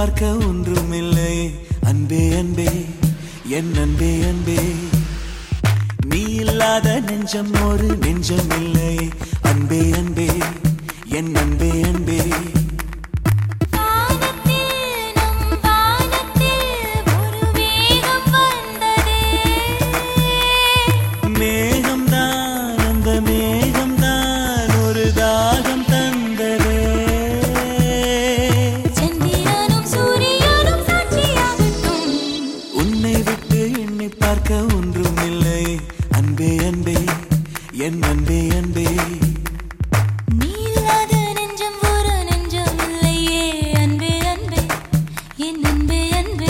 பார்க்க ஒன்றுமில்லை அன்பே அன்பே என் அன்பே அன்பே நீ இல்லாத நெஞ்சம் ஒரு நெஞ்சம் இல்லை அன்பே அன்பே என் அன்பே அன்பே வானத்தில் நம் வானத்தில் ஒரு வேகம் வந்ததே மேகம்தான் அந்த மேகம்தான் ஒரு தாகம் தந்ததே சந்திரனும் சூரியனும் சாட்சியாகட்டும் உன்னை விட்டு எண்ணி பார்க்க ஒன்றுமில்லை அன்பே அன்பே என் அன்பே அன்பே நீ இல்லாத நெஞ்சம் ஒரு நெஞ்சம் இல்லையே அன்பே அன்பே என் அன்பே அன்பே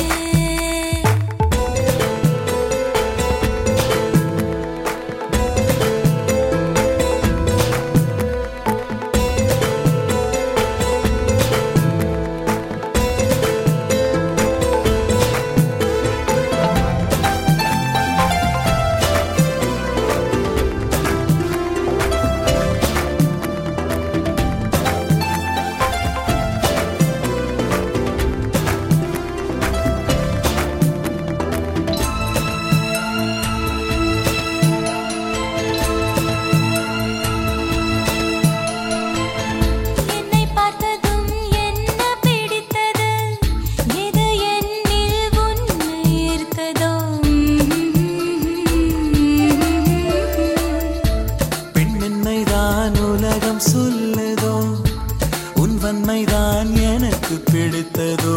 என்னை பார்த்ததும் என்ன பிடித்தது எது என்னில் உன்னை ஈர்த்ததோ பெண்ணென்மைதான் உலகம் சொல்லுதோ உன் வன்மைதான் எனக்கு பிடித்ததோ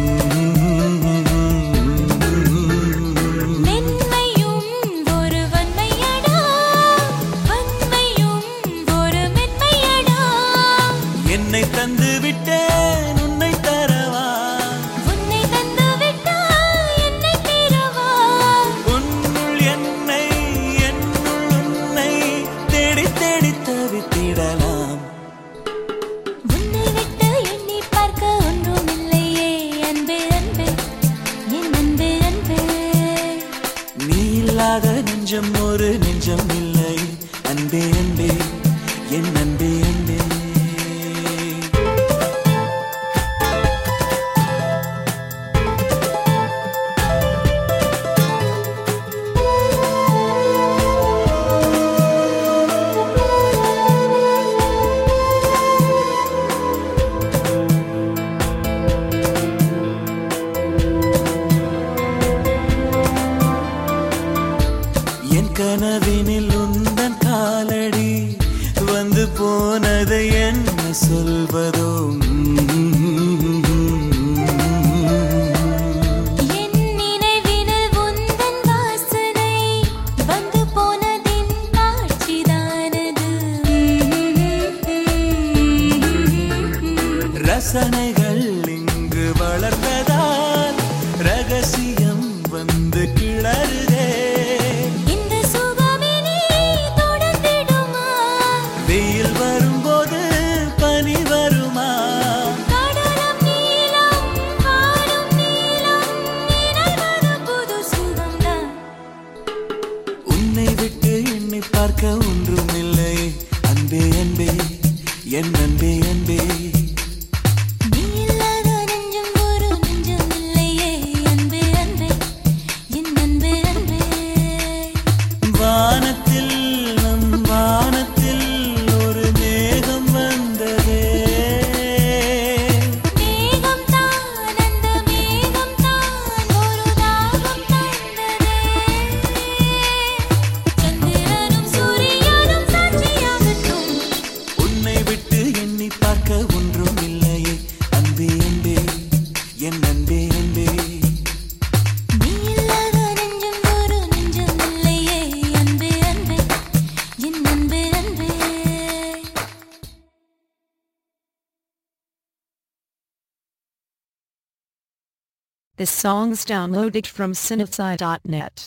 மென்மையும் ஒரு வன்மையடா வன்மையும் ஒரு மென்மையடா என்னை தந்து விட்டேன் உன்னை தரவா உன்னை தந்து விட்டால் என்னை தீரவா உன்னுள் என்னை என்னுள் உன்னை தேடி தேடி தவித்திடலாம் உன்னை விட்டு எண்ணி பார்க்க ஒன்றுமில்லையே அன்பே அன்பே என் அன்பே அன்பே நீ இல்லாத நெஞ்சம் ஒரு நெஞ்சம் இல்லை அன்பே அன்பே என் அன்பே அன்பே என் கனவினில் உந்தன் காலடி வந்து போனதை என்ன சொல்வதோ என் நினைவினில் உந்தன் வாசனை வந்து போனதின் காட்சிதானது ரசனைகள் இங்கு வளர்ந்ததால் ரகசியம் வந்து கிளறுதே இந்த சுகமினி தொடர்ந்திடுமா வெயில் வரும்போது பனி வருமா கடலும் நீலம் வானும் நீலம் நினைவது புது சுகம்தான் உன்னை விட்டு எண்ணி பார்க்க ஒன்றுமில்லை அன்பே அன்பே என் அன்பே அன்பே நீ இல்லாத நெஞ்சம் ஒரு நெஞ்சம் இல்லையே அன்பே அன்பே என் அன்பே அன்பே வானத்தில் நம் வானத்தில் ஒரு மேகம் வந்ததே மேகம் தான் அந்த மேகம் தான் ஒரு தாகம் தந்ததே சந்திரனும் சூரியனும் சாட்சியாகட்டும் உன்னை விட்டு எண்ணி பார்க்க ஒன்றும் இல்லையே அன்பே அன்பே என் அன்பே அன்பே நீ இல்லாத நெஞ்சம் ஒரு நெஞ்சம் இல்லையே அன்பே அன்பே என் அன்பே அன்பே The songs downloaded from Cinepsy.net.